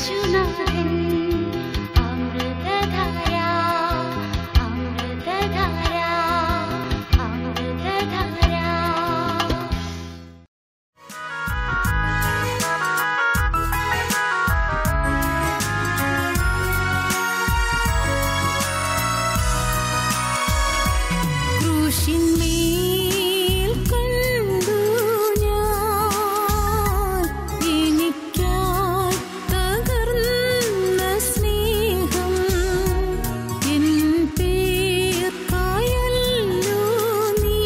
യേശുനാഥൻ അമൃതധാര അമൃതധാര അമൃതധാര ക്രൂശിന്മേൽ കണ്ടു ഞാൻ എനിക്കായി തകർന്ന സ്നേഹം എൻ പേർക്കായല്ലോ നീ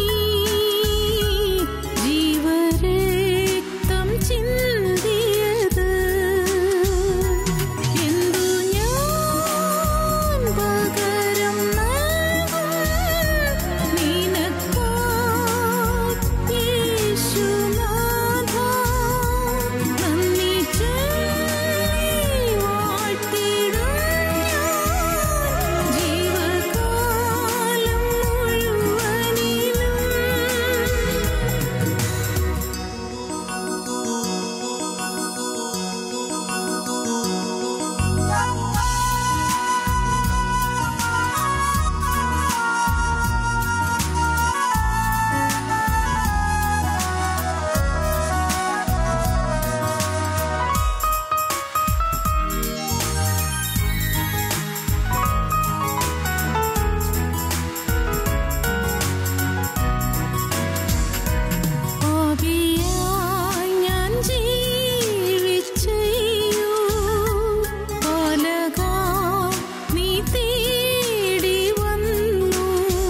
ജീവരക്തം ചിന്തിയത് എന്തു ഞാൻ പകരം നൽകും നിനക്കായി യേശുനാഥ നന്ദി ചൊല്ലി വാഴ്ത്തിടും ഞാൻ ജീവകാലം മുഴുവനിലും പാപിയായി ഞാൻ ജീവിച്ചയ്യോ പാലകാ നീ തേടി വന്നു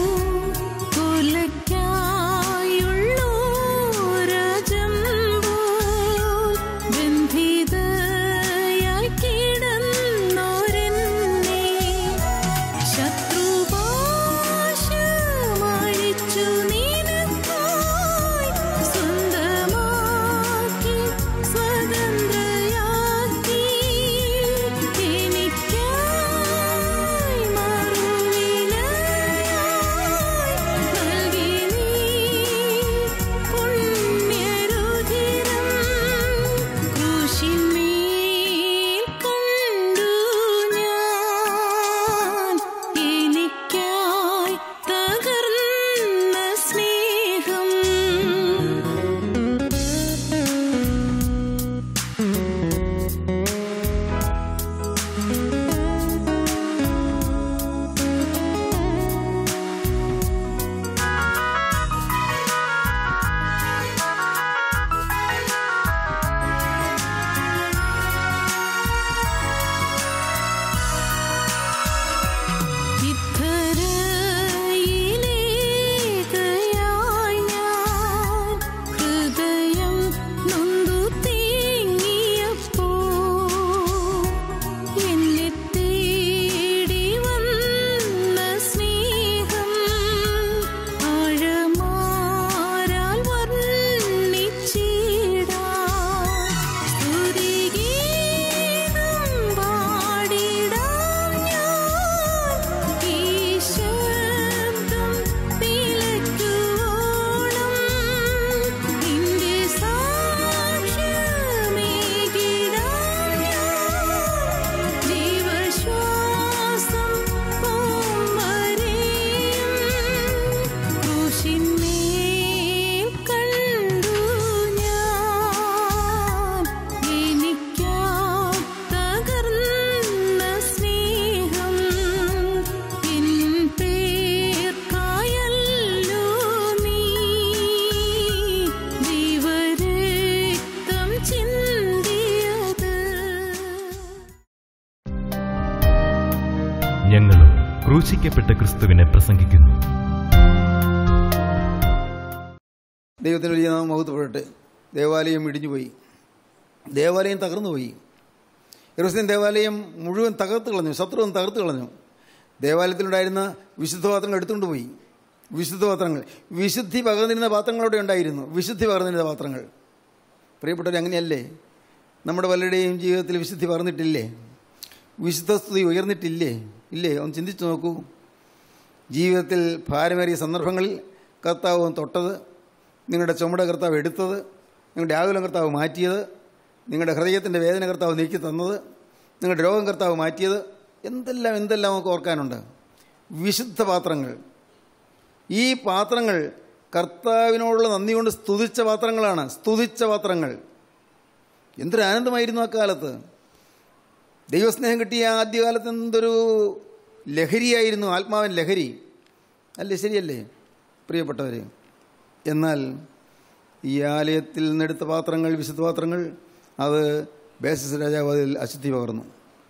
കൊലയ്ക്കായുള്ളോരജമ്പോൾ ബന്ധിതയായി കിടന്നോരെന്നെ ശത്രുപാശമഴിച്ചു നിനക്കായി സ്വന്തമാക്കി സ്വതന്ത്രയാക്കി എനിക്കായി മറുവിലയായി നൽകി നീ പുണ്യരുധിരം ക്രൂശിന്മേൽ കണ്ടു ഞാൻ എനിക്കായി തകർന്ന സ്നേഹം ഇത്തരയിലേക്കയായി ഞാൻ ഹൃദയം നൊന്തു തേങ്ങിയപ്പോ എന്നെ തേടി വന്ന സ്നേഹം ആഴമാരാൽ വർണ്ണിച്ചിടാം സ്തുതിഗീതം പാടിടാം ഞാൻ ഈ ശബ്ദം നിലയ്ക്കുവോളം നിന്റെ സാക്ഷ്യമേകിടാം ഞാൻ ജീവശ്വാസം പൂമരയും ക്രൂശിന്മേൽ കണ്ടു ഞാൻ എനിക്കായി തകർന്ന സ്നേഹം എൻ പേർക്കായല്ലോ നീ ജീവരക്തം ചിന്തിയത് ഞങ്ങളും ക്രൂശിക്കപ്പെട്ട ക്രിസ്തുവിനെ പ്രസംഗിക്കുന്നു ദൈവത്തിന് വലിയ നാമം മഹത്വപ്പെടട്ടെ ദേവാലയം ഇടിഞ്ഞുപോയി ദേവാലയം തകർന്നുപോയി യെറൂസലേം ദേവാലയം മുഴുവൻ തകർത്ത് കളഞ്ഞു ശത്രുവൻ തകർത്ത് കളഞ്ഞു ദേവാലയത്തിലുണ്ടായിരുന്ന വിശുദ്ധ പാത്രങ്ങൾ എടുത്തുകൊണ്ട് പോയി വിശുദ്ധ പാത്രങ്ങൾ വിശുദ്ധി പകർന്നിരുന്ന പാത്രങ്ങളവിടെ ഉണ്ടായിരുന്നു വിശുദ്ധി പകർന്നിരുന്ന പാത്രങ്ങൾ പ്രിയപ്പെട്ടവർ അങ്ങനെയല്ലേ നമ്മുടെ പലരുടെയും ജീവിതത്തിൽ വിശുദ്ധി പകർന്നിട്ടില്ലേ വിശുദ്ധസ്തുതി ഉയർന്നിട്ടില്ലേ ഇല്ലേ ഒന്ന് ചിന്തിച്ചു നോക്കൂ ജീവിതത്തിൽ ഭാരമേറിയ സന്ദർഭങ്ങളിൽ കർത്താവ് തൊട്ടത് നിങ്ങളുടെ ചുമട് കർത്താവ് എടുത്തത് നിങ്ങളുടെ ആകുലം കർത്താവ് മാറ്റിയത് നിങ്ങളുടെ ഹൃദയത്തിൻ്റെ വേദന കർത്താവ് നീക്കി തന്നത് നിങ്ങളുടെ രോഗം കർത്താവ് മാറ്റിയത് എന്തെല്ലാം എന്തെല്ലാം നമുക്ക് ഓർക്കാനുണ്ട് വിശുദ്ധ പാത്രങ്ങൾ ഈ പാത്രങ്ങൾ കർത്താവിനോടുള്ള നന്ദി കൊണ്ട് സ്തുതിച്ച പാത്രങ്ങളാണ് സ്തുതിച്ച പാത്രങ്ങൾ എന്തൊരു ആനന്ദമായിരുന്നു ആ കാലത്ത് ദൈവസ്നേഹം കിട്ടിയ ആദ്യകാലത്ത് എന്തൊരു ലഹരിയായിരുന്നു ആത്മാവൻ ലഹരി അല്ലേ ശരിയല്ലേ പ്രിയപ്പെട്ടവർ എന്നാൽ ഈ ആലയത്തിൽ നിന്നെടുത്ത പാത്രങ്ങൾ വിശുദ്ധ പാത്രങ്ങൾ അത് ബേസസ് രാജാവ് അതിൽ അശുദ്ധി പകർന്നു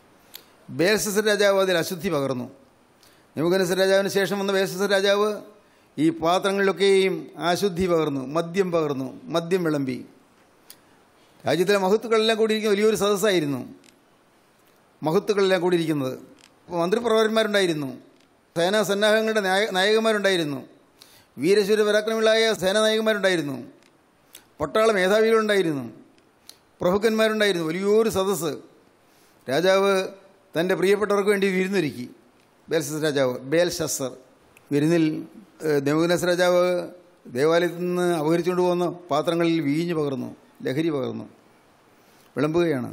ബേസസ് രാജാവ് അതിൽ അശുദ്ധി പകർന്നു നെബുക്കനസ് രാജാവിന് ശേഷം വന്ന ബേസസ് രാജാവ് ഈ പാത്രങ്ങളിലൊക്കെയും അശുദ്ധി പകർന്നു മദ്യം പകർന്നു മദ്യം വിളമ്പി രാജ്യത്തിലെ മഹത്തുക്കളെല്ലാം കൂടിയിരിക്കുന്ന വലിയൊരു സദസ്സായിരുന്നു മഹത്തുക്കളെല്ലാം കൂടിയിരിക്കുന്നത് അപ്പോൾ മന്ത്രിപ്രവർത്തകന്മാരുണ്ടായിരുന്നു സേനാ സന്നാഹങ്ങളുടെ നായ- നായകന്മാരുണ്ടായിരുന്നു വീരശൂര പരാക്രമികളായ സേനാനായകന്മാരുണ്ടായിരുന്നു പട്ടാള മേധാവികളുണ്ടായിരുന്നു പ്രഭുക്കന്മാരുണ്ടായിരുന്നു വലിയൊരു സദസ്സ് രാജാവ് തൻ്റെ പ്രിയപ്പെട്ടവർക്ക് വേണ്ടി വിരുന്നൊരുക്കി ബേൽസസ് രാജാവ് ബേൽ ഷസർ വിരുന്നിൽ ദേവഗനസ് രാജാവ് ദേവാലയത്തിൽ നിന്ന് അപഹരിച്ചുകൊണ്ട് പോകുന്ന പാത്രങ്ങളിൽ വീഞ്ഞ് പകർന്നു ലഹരി പകർന്നു വിളമ്പുകയാണ്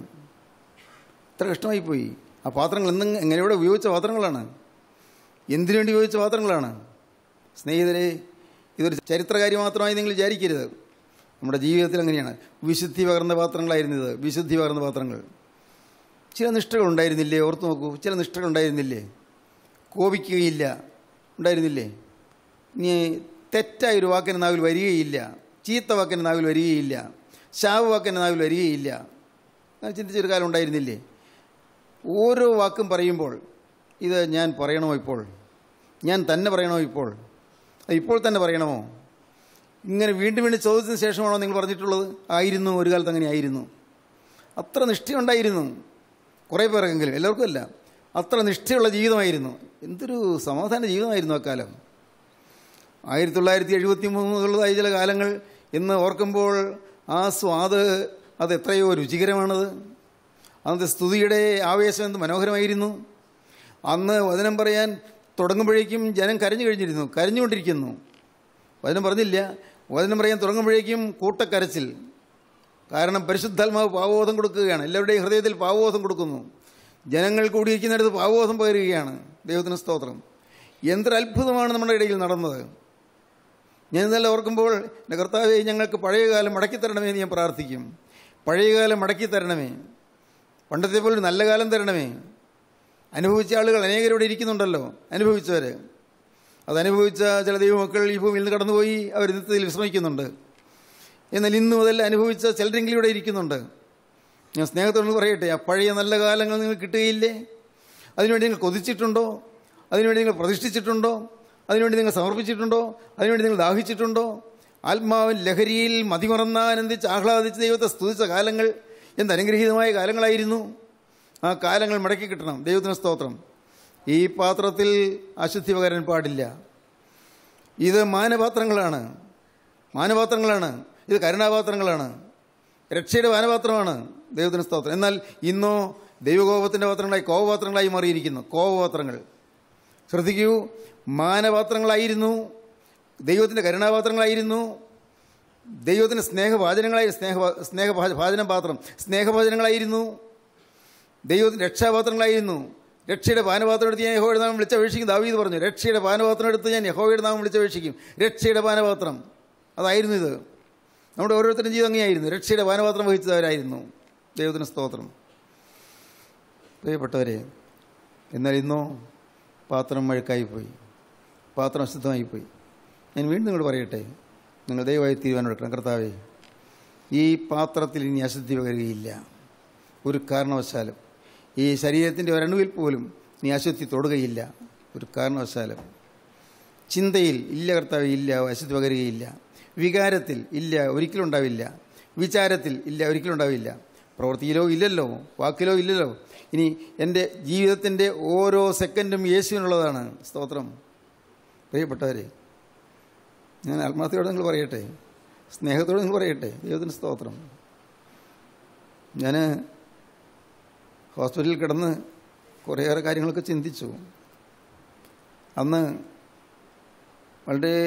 ഇത്ര കഷ്ടമായിപ്പോയി ആ പാത്രങ്ങൾ എന്നും എങ്ങനെയോടെ ഉപയോഗിച്ച പാത്രങ്ങളാണ് എന്തിനു വേണ്ടി ഉപയോഗിച്ച പാത്രങ്ങളാണ് സ്നേഹിതരെ ഇതൊരു ചരിത്രകാര്യം മാത്രമായി നിങ്ങൾ വിചാരിക്കരുത് നമ്മുടെ ജീവിതത്തിൽ അങ്ങനെയാണ് വിശുദ്ധി പകർന്ന പാത്രങ്ങളായിരുന്നു ഇത് വിശുദ്ധി പകർന്ന പാത്രങ്ങൾ ചില നിഷ്ഠകൾ ഉണ്ടായിരുന്നില്ലേ ഓർത്ത് നോക്കൂ ചില നിഷ്ഠകൾ ഉണ്ടായിരുന്നില്ലേ കോപിക്കുകയില്ല ഉണ്ടായിരുന്നില്ലേ ഇനി തെറ്റായൊരു വാക്കിന് നാവിൽ വരികയില്ല ചീത്ത വാക്കിന് നാവിൽ വരികയില്ല ശാവ് വാക്കിന് നാവിൽ വരികയില്ല അങ്ങനെ ചിന്തിച്ചൊരു കാലം ഉണ്ടായിരുന്നില്ലേ ഓരോ വാക്കും പറയുമ്പോൾ ഇത് ഞാൻ പറയണമോ ഇപ്പോൾ ഞാൻ തന്നെ പറയണമോ ഇപ്പോൾ അത് ഇപ്പോൾ തന്നെ പറയണമോ ഇങ്ങനെ വീണ്ടും വീണ്ടും ചോദിച്ചതിന് ശേഷമാണോ നിങ്ങൾ പറഞ്ഞിട്ടുള്ളത് ആയിരുന്നു ഒരു കാലത്ത് അങ്ങനെ ആയിരുന്നു അത്ര നിഷ്ഠയുണ്ടായിരുന്നു കുറേ പേർക്കെങ്കിലും എല്ലാവർക്കും അല്ല അത്ര നിഷ്ഠയുള്ള ജീവിതമായിരുന്നു എന്തൊരു സമാധാന ജീവിതമായിരുന്നു അക്കാലം ആയിരത്തി തൊള്ളായിരത്തി എഴുപത്തി മൂന്നുള്ളതായ ചില കാലങ്ങൾ എന്ന് ഓർക്കുമ്പോൾ ആ സ്വാദ് അത് എത്രയോ രുചികരമാണത് അന്നത്തെ സ്തുതിയുടെ ആവേശം എന്ത് മനോഹരമായിരുന്നു അന്ന് വചനം പറയാൻ തുടങ്ങുമ്പോഴേക്കും ജനം കരഞ്ഞു കഴിഞ്ഞിരുന്നു കരഞ്ഞുകൊണ്ടിരിക്കുന്നു വചനം പറഞ്ഞില്ല വചനം പറയാൻ തുടങ്ങുമ്പോഴേക്കും കൂട്ടക്കരച്ചിൽ കാരണം പരിശുദ്ധാത്മാവ് പാവബോധം കൊടുക്കുകയാണ് എല്ലാവരുടെയും ഹൃദയത്തിൽ പാവബോധം കൊടുക്കുന്നു ജനങ്ങൾ കൂടിയിരിക്കുന്നിടത്ത് പാവബോധം പകരുകയാണ് ദൈവത്തിന് സ്തോത്രം എന്തൊരു അത്ഭുതമാണ് നമ്മുടെ ഇടയിൽ നടന്നത് ഞാൻ ഇന്നലെ ഓർക്കുമ്പോൾ എൻ്റെ കർത്താവെ ഞങ്ങൾക്ക് പഴയകാലം മടക്കി തരണമേ എന്ന് ഞാൻ പ്രാർത്ഥിക്കും പഴയകാലം മടക്കി തരണമേ പണ്ടത്തെ പോലെ ഒരു നല്ല കാലം തരണമേ അനുഭവിച്ച ആളുകൾ അനേകരോടെ ഇരിക്കുന്നുണ്ടല്ലോ അനുഭവിച്ചവർ അത് അനുഭവിച്ച ചില ദൈവമക്കൾ ഈ ഭൂമിയിൽ നിന്ന് കടന്നുപോയി അവർ നിത്യത്തിൽ വിശ്രമിക്കുന്നുണ്ട് എന്നാൽ ഇന്നും അതെല്ലാം അനുഭവിച്ച ചിലരെങ്കിലും ഇവിടെ ഇരിക്കുന്നുണ്ട് ഞാൻ സ്നേഹത്തോട് പറയട്ടെ ആ പഴയ നല്ല കാലങ്ങൾ നിങ്ങൾക്ക് കിട്ടുകയില്ലേ അതിനുവേണ്ടി നിങ്ങൾ കൊതിച്ചിട്ടുണ്ടോ അതിനുവേണ്ടി നിങ്ങൾ പ്രതിഷ്ഠിച്ചിട്ടുണ്ടോ അതിനുവേണ്ടി നിങ്ങൾ സമർപ്പിച്ചിട്ടുണ്ടോ അതിനുവേണ്ടി നിങ്ങൾ ദാഹിച്ചിട്ടുണ്ടോ ആത്മാവിൻ ലഹരിയിൽ മതിമറന്ന് ആനന്ദിച്ച് ആഹ്ലാദിച്ച് ദൈവത്തെ സ്തുതിച്ച കാലങ്ങൾ എന്ത് അനുഗ്രഹീതമായ കാലങ്ങളായിരുന്നു ആ കാലങ്ങൾ മടക്കി കിട്ടണം ദൈവത്തിന് സ്തോത്രം ഈ പാത്രത്തിൽ അശുദ്ധി പകരാൻ പാടില്ല ഇത് മാനപാത്രങ്ങളാണ് മാനപാത്രങ്ങളാണ് ഇത് കരുണാപാത്രങ്ങളാണ് രക്ഷയുടെ മാനപാത്രമാണ് ദൈവത്തിന് സ്തോത്രം എന്നാൽ ഇന്നോ ദൈവകോപത്തിൻ്റെ പാത്രങ്ങളായി കോപപാത്രങ്ങളായി മാറിയിരിക്കുന്നു കോപപാത്രങ്ങൾ ശ്രദ്ധിക്കൂ മാനപാത്രങ്ങളായിരുന്നു ദൈവത്തിൻ്റെ കരുണാപാത്രങ്ങളായിരുന്നു ദൈവത്തിൻ്റെ സ്നേഹഭാചനങ്ങളായി സ്നേഹ സ്നേഹഭാചന പാത്രം സ്നേഹഭാചനങ്ങളായിരുന്നു ദൈവത്തിന് രക്ഷാപാത്രങ്ങളായിരുന്നു രക്ഷയുടെ പാനപാത്രം എടുത്ത് ഞാൻ യഹോയുടെ നാമം വിളിച്ചപേക്ഷിക്കും ദാവീദ് പറഞ്ഞു രക്ഷയുടെ പാനപാത്രം എടുത്ത് ഞാൻ യഹോയുടെ നാമം വിളിച്ചപേക്ഷിക്കും രക്ഷയുടെ പാനപാത്രം അതായിരുന്നു ഇത് നമ്മുടെ ഓരോരുത്തരും ജീവിതം അങ്ങനെയായിരുന്നു രക്ഷയുടെ പാനപാത്രം വഹിച്ചവരായിരുന്നു ദൈവത്തിന് സ്തോത്രം പ്രിയപ്പെട്ടവരെ എന്നാൽ ഇന്നോ പാത്രം മഴക്കായിപ്പോയി പാത്രം അശുദ്ധമായിപ്പോയി ഞാൻ വീണ്ടും നിങ്ങളോട് പറയട്ടെ നിങ്ങൾ ദയവായി തീരുമാനമെടുക്കണം കർത്താവേ ഈ പാത്രത്തിൽ ഇനി അശുദ്ധി പകരുകയില്ല ഒരു കാരണവശാലും ഈ ശരീരത്തിൻ്റെ ഒരണുവിൽ പോലും നീ അശുദ്ധി തൊടുകയില്ല ഒരു കാരണവശാലും ചിന്തയിൽ ഇല്ല കർത്താവ് ഇല്ല അശുദ്ധി പകരുകയില്ല വികാരത്തിൽ ഇല്ല ഒരിക്കലും ഉണ്ടാവില്ല വിചാരത്തിൽ ഇല്ല ഒരിക്കലും ഉണ്ടാവില്ല പ്രവൃത്തിയിലോ ഇല്ലല്ലോ വാക്കിലോ ഇല്ലല്ലോ ഇനി എൻ്റെ ജീവിതത്തിൻ്റെ ഓരോ സെക്കൻഡും യേശുവിനുള്ളതാണ് സ്തോത്രം പ്രിയപ്പെട്ടവരെ ഞാൻ ആത്മാർത്ഥയോടെ നിങ്ങൾ പറയട്ടെ സ്നേഹത്തോടെ നിങ്ങൾ പറയട്ടെ ദൈവത്തിന് സ്തോത്രം ഞാൻ ഹോസ്പിറ്റലിൽ കിടന്ന് കുറേയേറെ കാര്യങ്ങളൊക്കെ ചിന്തിച്ചു അന്ന് വളരെ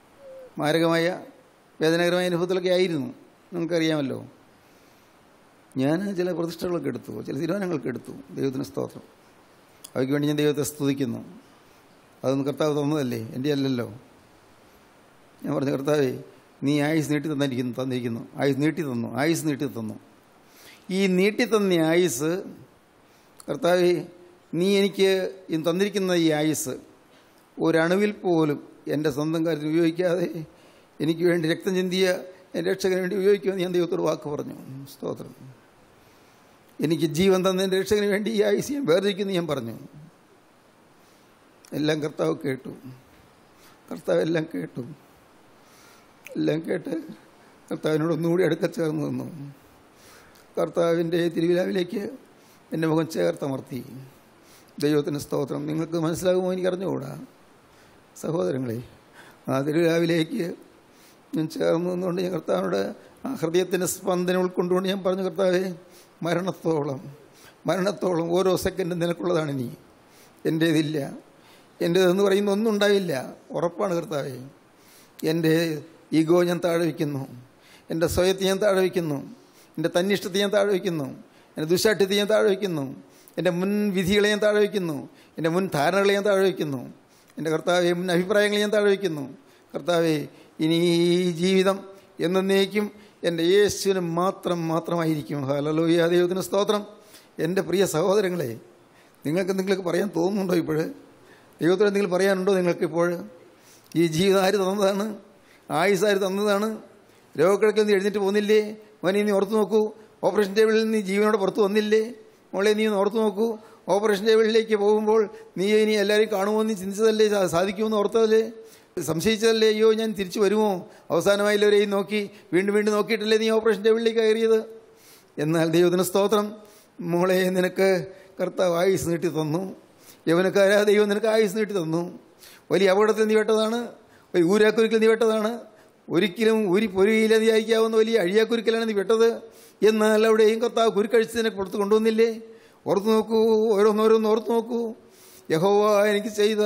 മാരകമായ വേദനകരമായ അനുഭവത്തിലൊക്കെ ആയിരുന്നു നിങ്ങൾക്കറിയാമല്ലോ ഞാൻ ചില പ്രതിഷ്ഠകളൊക്കെ എടുത്തു ചില തീരുമാനങ്ങളൊക്കെ എടുത്തു ദൈവത്തിന് സ്തോത്രം അവയ്ക്ക് വേണ്ടി ഞാൻ ദൈവത്തെ സ്തുതിക്കുന്നു അതൊന്നും കർത്താവ് തന്നതല്ലേ എൻ്റെ അല്ലല്ലോ ഞാൻ പറഞ്ഞു കർത്താവേ നീ ആയുസ് നീട്ടി തന്നിരിക്കുന്നു തന്നിരിക്കുന്നു ആയുസ് നീട്ടി തന്നു ആയുസ് നീട്ടി തന്നു ഈ നീട്ടി തന്ന ആയുസ് കർത്താവേ നീ എനിക്ക് ഇന്ന് തന്നിരിക്കുന്ന ഈ ആയുസ് ഒരണുവിൽ പോലും എൻ്റെ സ്വന്തം കാര്യത്തിൽ ഉപയോഗിക്കാതെ എനിക്ക് വേണ്ടി രക്തം ചിന്തിയ എൻ്റെ രക്ഷകന് വേണ്ടി ഉപയോഗിക്കുമെന്ന് ഞാൻ ദൈവത്തോട് വാക്ക് പറഞ്ഞു സ്തോത്രം എനിക്ക് ജീവൻ തന്ന എൻ്റെ രക്ഷകന് വേണ്ടി ഈ ആയുസ് ഞാൻ വേർതിരിക്കുന്നു ഞാൻ പറഞ്ഞു എല്ലാം കർത്താവ് കേട്ടു കർത്താവ് എല്ലാം കേട്ടു എല്ലാം കേട്ട് കർത്താവിനോട് ഒന്നുകൂടി അടുക്ക ചേർന്ന് നിന്നു കർത്താവിൻ്റെ തിരുവിലാവിലേക്ക് എൻ്റെ മുഖം ചേർത്തമർത്തി ദൈവത്തിന് സ്തോത്രം നിങ്ങൾക്ക് മനസ്സിലാകുമോ എനിക്ക് അറിഞ്ഞുകൂടാ സഹോദരങ്ങളെ ആ തിരുവിലാവിലേക്ക് ഞാൻ ചേർന്ന് നിന്നുകൊണ്ട് ഞാൻ കർത്താവിനോട് ആ ഹൃദയത്തിൻ്റെ സ്പന്ദനം ഉൾക്കൊണ്ടുകൊണ്ട് ഞാൻ പറഞ്ഞു കർത്താവെ മരണത്തോളം മരണത്തോളം ഓരോ സെക്കൻഡും നിനക്കുള്ളതാണ് നീ എൻ്റേതില്ല എൻ്റേതെന്ന് പറയുന്ന ഒന്നും ഉണ്ടാവില്ല ഉറപ്പാണ് കർത്താവെ എൻ്റെ ഈഗോ ഞാൻ താഴെ വയ്ക്കുന്നു എൻ്റെ സ്വയത്തെ ഞാൻ താഴെ വയ്ക്കുന്നു എൻ്റെ തന്നിഷ്ടത്തെ ഞാൻ താഴെ വയ്ക്കുന്നു എൻ്റെ ദുശാഠ്യത്തെ ഞാൻ താഴെ വയ്ക്കുന്നു എൻ്റെ മുൻ വിധികളെ ഞാൻ താഴെ വയ്ക്കുന്നു എൻ്റെ മുൻ ധാരണകളെ ഞാൻ താഴെ വയ്ക്കുന്നു എൻ്റെ കർത്താവെ മുൻ അഭിപ്രായങ്ങളെ ഞാൻ താഴെ വയ്ക്കുന്നു കർത്താവെ ഇനി ഈ ജീവിതം എന്നേക്കും എൻ്റെ യേശുവിന് മാത്രം മാത്രമായിരിക്കും ഹലലോയ ദൈവത്തിന് സ്തോത്രം എൻ്റെ പ്രിയ സഹോദരങ്ങളെ നിങ്ങൾക്ക് എന്തെങ്കിലും പറയാൻ തോന്നുന്നുണ്ടോ ഇപ്പോൾ ദൈവത്തോട് എന്തെങ്കിലും പറയാനുണ്ടോ നിങ്ങൾക്ക് ഇപ്പോൾ ഈ ജീവിതം ആര് തന്നതാണ് ആയുസ് ആര് തന്നതാണ് രോഗക്കിടക്കിൽ നിന്ന് എഴുന്നേറ്റ് പോകുന്നില്ലേ മോനെ നീ ഓർത്ത് നോക്കൂ ഓപ്പറേഷൻ ടേബിളിൽ നീ ജീവനോട് പുറത്ത് വന്നില്ലേ മോളെ നീ ഒന്ന് ഓർത്ത് നോക്കൂ ഓപ്പറേഷൻ ടേബിളിലേക്ക് പോകുമ്പോൾ നീ ഇനി എല്ലാവരെയും കാണുമോ എന്ന് ചിന്തിച്ചതല്ലേ സാ- സാധിക്കുമെന്ന് ഓർത്തതല്ലേ സംശയിച്ചതല്ലേ അയ്യോ ഞാൻ തിരിച്ചു വരുമോ അവസാനമായില്ലവരെയും നോക്കി വീണ്ടും വീണ്ടും നോക്കിയിട്ടല്ലേ നീ ഓപ്പറേഷൻ ടേബിളിലേക്ക് കയറിയത് എന്നാൽ ദൈവത്തിന് സ്തോത്രം മോളെ നിനക്ക് കർത്താവ് ആയുസ് നീട്ടി തന്നു യവനക്കാരാ ദൈവം നിനക്ക് ആയുസ് നീട്ടി തന്നു വലിയ അപകടത്തിൽ നീ വെട്ടതാണ് ഒരു ഊരാക്കുരുക്കിൽ നീ വെട്ടതാണ് ഒരിക്കലും ഒരു പൊരുയില്ല നീ അയക്കാവുന്ന വലിയ അഴിയാക്കുരുക്കലാണ് നീ വെട്ടത് എന്നാൽ അവിടെയും കർത്താവ് കുരുക്കഴിച്ച് നിനക്ക് പുറത്ത് കൊണ്ടുവന്നില്ലേ ഓർത്ത് നോക്കൂ ഓരോന്നോരോന്ന് ഓർത്ത് നോക്കൂ യഹോവ എനിക്ക് ചെയ്ത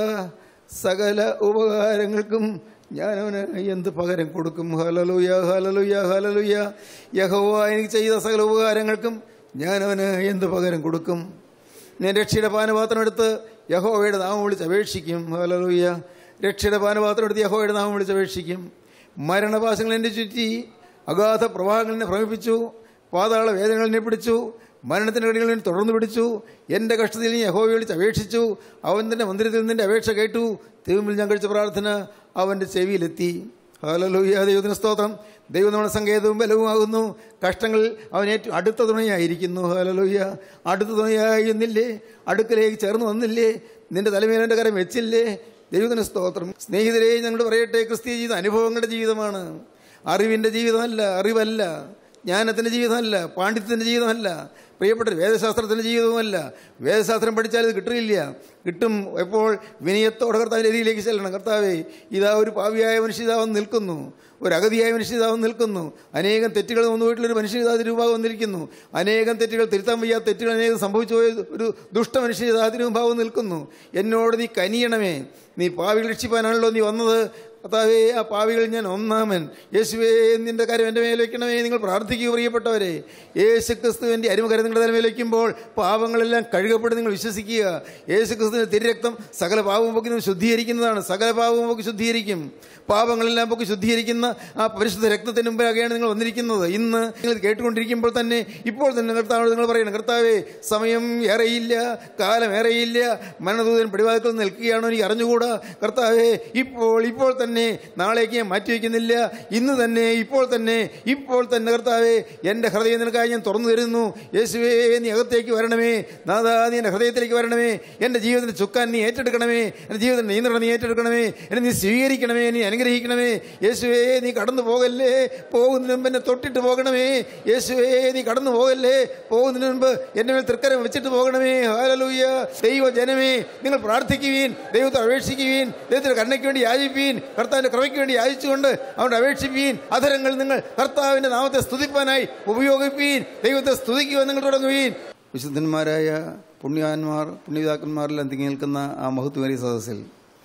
സകല ഉപകാരങ്ങൾക്കും ഞാൻ അവന് എന്ത് പകരം കൊടുക്കും ഹലലുയ ഹലലുയ ഹലലുയ യഹോവ എനിക്ക് ചെയ്ത സകല ഉപകാരങ്ങൾക്കും ഞാൻ അവന് എന്ത് പകരം കൊടുക്കും ഞാൻ രക്ഷയുടെ പാനപാത്രം എടുത്ത് യഹോവയുടെ നാമം വിളിച്ച് അപേക്ഷിക്കും ഹലലുയ രക്ഷയുടെ പാനപാത്രം എടുത്ത് യഹോവയുടെ നാമം വിളിച്ച് അപേക്ഷിക്കും മരണപാശങ്ങൾ എൻ്റെ ചുറ്റി അഗാധ പ്രവാഹങ്ങൾ എന്നെ ഭ്രമിപ്പിച്ചു പാതാള വേദനകൾ എന്നെ പിടിച്ചു മരണത്തിൻ്റെ കടികൾ എന്നെ തുടർന്ന് പിടിച്ചു എൻ്റെ കഷ്ടത്തിൽ ഞാൻ യഹോവയെ വിളിച്ച് അപേക്ഷിച്ചു അവൻ തന്നെ മന്ദിരത്തിൽ നിന്റെ അപേക്ഷ കേട്ടു ദൈവമിൽ ഞാൻ കഴിച്ച പ്രാർത്ഥന അവൻ്റെ ചെവിയിലെത്തി ഹലലൂയ ദൈവത്തിന് സ്തോത്രം ദൈവം നമ്മുടെ സങ്കേതവും ബലവുമാകുന്നു കഷ്ടങ്ങൾ അവൻ ഏറ്റവും അടുത്ത തുണയായിരിക്കുന്നു ഹലലൂയ അടുത്ത തുണയായി എന്നില്ലേ അടുക്കലേക്ക് ചേർന്ന് വന്നില്ലേ നിന്റെ തലമേൽ എൻ്റെ കരം വെച്ചില്ലേ ദൈവത്തിന് സ്തോത്രം സ്നേഹിതരെ ഞങ്ങൾ പറയട്ടെ ക്രിസ്തീയ ജീവിതം അനുഭവങ്ങളുടെ ജീവിതമാണ് അറിവിൻ്റെ ജീവിതമല്ല അറിവല്ല ജ്ഞാനത്തിൻ്റെ ജീവിതമല്ല പാണ്ഡിത്യത്തിൻ്റെ ജീവിതമല്ല പ്രിയപ്പെട്ട വേദശാസ്ത്രത്തിൻ്റെ ജീവിതവുമല്ല വേദശാസ്ത്രം പഠിച്ചാൽ ഇത് കിട്ടില്ല കിട്ടും എപ്പോൾ വിനയത്തോടെ കർത്താവിൻ്റെ രീതിയിലേക്ക് ചെല്ലണം കർത്താവേ ഇതാ ഒരു പാവിയായ മനുഷ്യതാവൻ നിൽക്കുന്നു ഒരു അഗതിയായ മനുഷ്യതാവൻ നിൽക്കുന്നു അനേകം തെറ്റുകൾ വന്നു പോയിട്ടുള്ളൊരു മനുഷ്യതാ തിരുഭാവം വന്നിരിക്കുന്നു അനേകം തെറ്റുകൾ തിരുത്താൻ വയ്യാത്ത തെറ്റുകൾ അനേകം സംഭവിച്ചു പോയ ഒരു ദുഷ്ട മനുഷ്യതാ തിരുഭാവം നിൽക്കുന്നു എന്നോട് നീ കനിയണമേ നീ പാവികൾ രക്ഷിപ്പാനാണല്ലോ നീ വന്നത് കർത്താവേ ആ പാവികൾ ഞാൻ ഒന്നാമൻ യേശുവേ നിന്റെ കാര്യം എൻ്റെ മേൽ വെക്കണമേ നിങ്ങൾ പ്രാർത്ഥിക്കുക പ്രിയപ്പെട്ടവരെ യേശു ക്രിസ്തുവിൻ്റെ അരിമകരം നിങ്ങളുടെ തലമേൽ വയ്ക്കുമ്പോൾ പാവങ്ങളെല്ലാം കഴുകപ്പെട്ട് നിങ്ങൾ വിശ്വസിക്കുക യേശു ക്രിസ്തുവിൻ്റെ തിരുരക്തം സകല പാവവും പൊക്കി നിങ്ങൾ ശുദ്ധീകരിക്കുന്നതാണ് സകല പാവവും പൊക്കി ശുദ്ധീകരിക്കും പാപങ്ങളെല്ലാം പൊക്കി ശുദ്ധീകരിക്കുന്ന ആ പരിശുദ്ധ രക്തത്തിന് മുമ്പാകെയാണ് നിങ്ങൾ വന്നിരിക്കുന്നത് ഇന്ന് നിങ്ങൾ ഇത് കേട്ടുകൊണ്ടിരിക്കുമ്പോൾ തന്നെ ഇപ്പോൾ തന്നെ കർത്താവോട് നിങ്ങൾ പറയണം കർത്താവേ സമയം ഏറെയില്ല കാലം ഏറെയില്ല മരണദൂതൻ പിടിവാതിൽ നിൽക്കുകയാണോ എനിക്ക് അറിഞ്ഞുകൂടാ കർത്താവേ ഇപ്പോൾ ഇപ്പോൾ തന്നെ നാളേക്ക് ഞാൻ മാറ്റിവെക്കുന്നില്ല ഇന്ന് തന്നെ ഇപ്പോൾ തന്നെ ഇപ്പോൾ തന്നെ കർത്താവേ എൻ്റെ ഹൃദയം നിനക്കായി ഞാൻ തുറന്നു തരുന്നു യേശുവേ നീ അകത്തേക്ക് വരണമേ നാഥാ നീ എൻ്റെ ഹൃദയത്തിലേക്ക് വരണമേ എൻ്റെ ജീവിതത്തിന് ചുക്കാൻ നീ ഏറ്റെടുക്കണമേ എൻ്റെ ജീവിതത്തിന് നിയന്ത്രണം നീ ഏറ്റെടുക്കണമേ എന്നെ നീ സ്വീകരിക്കണമേ നീ അനുഗ്രഹിക്കണമേ യേശുവേ നീ കടന്നു പോകല്ലേ പോകുന്നതിന് മുമ്പ് എന്നെ തൊട്ടിട്ട് പോകണമേ യേശുവേ നീ കടന്നു പോകല്ലേ പോകുന്നതിന് മുമ്പ് എൻ്റെ മേൽ തൃക്കരം വെച്ചിട്ട് പോകണമേ ഹാലലൂയ ദൈവ ജനമേ നിങ്ങൾ പ്രാർത്ഥിക്കുവീൻ ദൈവത്തെ അപേക്ഷിക്കുവീൻ ദൈവത്തിന്റെ കരുണയ്ക്ക് വേണ്ടി യാചിപ്പീൻ കർത്താവിന്റെ കൃപയ്ക്ക് വേണ്ടി യാചിച്ചുകൊണ്ട് അവൻ്റെ അപേക്ഷിപ്പീൻ അധരങ്ങൾ നിങ്ങൾ കർത്താവിന്റെ നാമത്തെ സ്തുതിപ്പാനായി ഉപയോഗിപ്പീൻ ദൈവത്തെ സ്തുതിക്കുവാൻ നിങ്ങൾ തുടങ്ങുവീൻ വിശുദ്ധന്മാരായ പുണ്യാന്മാർ പുണ്യപിതാക്കന്മാരെല്ലാം തിങ്ങി നിൽക്കുന്ന ആ മഹത്വമേറിയ സദസ്സിൽ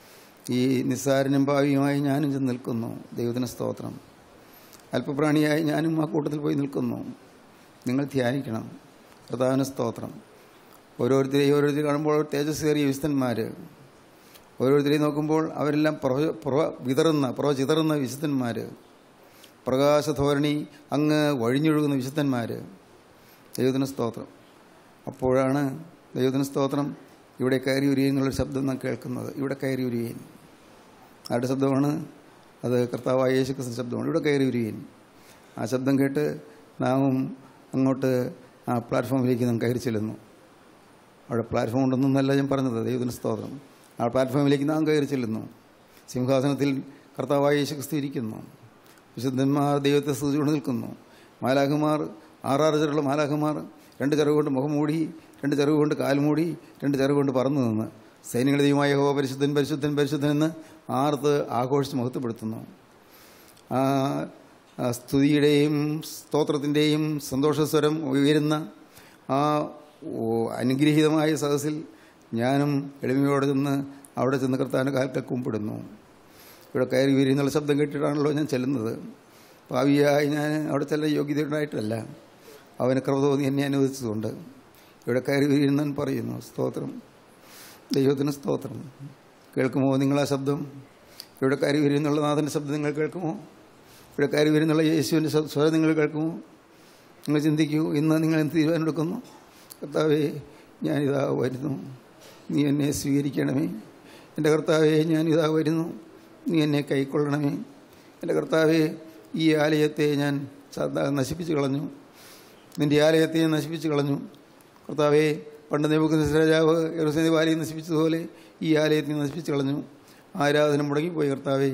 ഈ നിസ്സാരനും ഭാവിയുമായി ഞാനും ചെന്ന് നിൽക്കുന്നു ദൈവത്തിന് സ്തോത്രം അല്പപ്രാണിയായി ഞാനും ആ കൂട്ടത്തിൽ പോയി നിൽക്കുന്നു നിങ്ങൾ ധ്യാനിക്കണം കർത്താവിന് സ്തോത്രം ഓരോരുത്തരെയും ഓരോരുത്തർ കാണുമ്പോൾ തേജസ്സേറിയ വിശുദ്ധന്മാർ ഓരോരുത്തരെയും നോക്കുമ്പോൾ അവരെല്ലാം പ്രവ പ്രവ വിതറുന്ന പ്രവ ചിതറുന്ന വിശുദ്ധന്മാർ പ്രകാശധോരണി അങ്ങ് വഴിഞ്ഞൊഴുകുന്ന വിശുദ്ധന്മാർ ദൈവത്തിന് സ്തോത്രം അപ്പോഴാണ് ദൈവത്തിന് സ്തോത്രം ഇവിടെ കയറി ഉരിയൻ എന്നുള്ളൊരു ശബ്ദം നാം കേൾക്കുന്നത് ഇവിടെ കയറി ഉരിയൻ ആരുടെ ശബ്ദമാണ് അത് കർത്താവായ യേശുക്രിസ്തു ശബ്ദമാണ് ഇവിടെ കയറി ഉരിയൻ ആ ശബ്ദം കേട്ട് നാമും അങ്ങോട്ട് ആ പ്ലാറ്റ്ഫോമിലേക്ക് നാം കയറി ചെല്ലുന്നു അവിടെ പ്ലാറ്റ്ഫോം ഉണ്ടെന്നല്ല ഞാൻ പറഞ്ഞത് ദൈവത്തിന് സ്തോത്രം ആ പ്ലാറ്റ്ഫോമിലേക്ക് നാം കയറി ചെല്ലുന്നു സിംഹാസനത്തിൽ കർത്താവായ യേശുക്രിസ്തു ഇരിക്കുന്നു വിശുദ്ധന്മാർ ദൈവത്തെ സ്തുതിച്ചുകൊണ്ട് നിൽക്കുന്നു മാലാഖമാർ ആറാറ് ചെറുള്ള മാലാഖമാർ രണ്ട് ചെറുകൊണ്ട് മുഖം മൂടി രണ്ട് ചെറുകൊണ്ട് കാൽ മൂടി രണ്ട് ചെറുകൊണ്ട് പറന്നു നിന്ന് സൈനികളുടെ ദൈവമായ ഹോ പരിശുദ്ധൻ പരിശുദ്ധൻ പരിശുദ്ധൻ എന്ന് ആർത്ത് ആഘോഷിച്ച് മഹത്വപ്പെടുത്തുന്നു ആ ആ സ്തുതിയുടെയും സ്തോത്രത്തിൻ്റെയും സന്തോഷസ്വരം ഉയരുന്ന ആ ഓ, അനുഗ്രഹീതമായ സദസ്സിൽ ഞാനും എളിമയോടെ ചെന്ന് അവിടെ ചെന്ന് കർത്താവിൻ്റെ കാൽക്കൽ കുമ്പിടുന്നു ഇവിടെ കയറി വരി എന്നുള്ള ശബ്ദം കേട്ടിട്ടാണല്ലോ ഞാൻ ചെല്ലുന്നത് ഭാവിയായി ഞാൻ അവിടെ ചെല്ല യോഗ്യതയുണ്ടായിട്ടല്ല അവന് കൃപ തോന്നി എന്നെ അനുവദിച്ചതുകൊണ്ട് ഇവിടെ കയറി വരിയെന്നാൻ പറയുന്നു സ്തോത്രം ദൈവത്തിന് സ്തോത്രം കേൾക്കുമോ നിങ്ങൾ ആ ശബ്ദം ഇവിടെ കയറി വരുന്നുള്ള നാഥൻ്റെ ശബ്ദം നിങ്ങൾ കേൾക്കുമോ ഇവിടെ കയറി വരുന്നുള്ള യേശുവിൻ്റെ ശ- സ്വരം നിങ്ങൾ കേൾക്കുമോ നിങ്ങൾ ചിന്തിക്കൂ ഇന്ന് നിങ്ങൾ എന്ത് തീരുമാനമെടുക്കുന്നു കർത്താവേ ഞാനിതാ വരുന്നു നീ എന്നെ സ്വീകരിക്കണമേ എൻ്റെ കർത്താവേ ഞാനിതാ വരുന്നു നീ എന്നെ കൈക്കൊള്ളണമേ എൻ്റെ കർത്താവേ ഈ ആലയത്തെ ഞാൻ സദാ നശിപ്പിച്ചു കളഞ്ഞു നിൻ്റെ ആലയത്തെ ഞാൻ നശിപ്പിച്ചു കളഞ്ഞു കർത്താവേ പണ്ട് നെബുക്കുന്ന രാജാവ് യെറുസലേം ആലയം നശിപ്പിച്ചതുപോലെ ഈ ആലയത്തെ നശിപ്പിച്ചു കളഞ്ഞു ആരാധന മുടങ്ങിപ്പോയി കർത്താവേ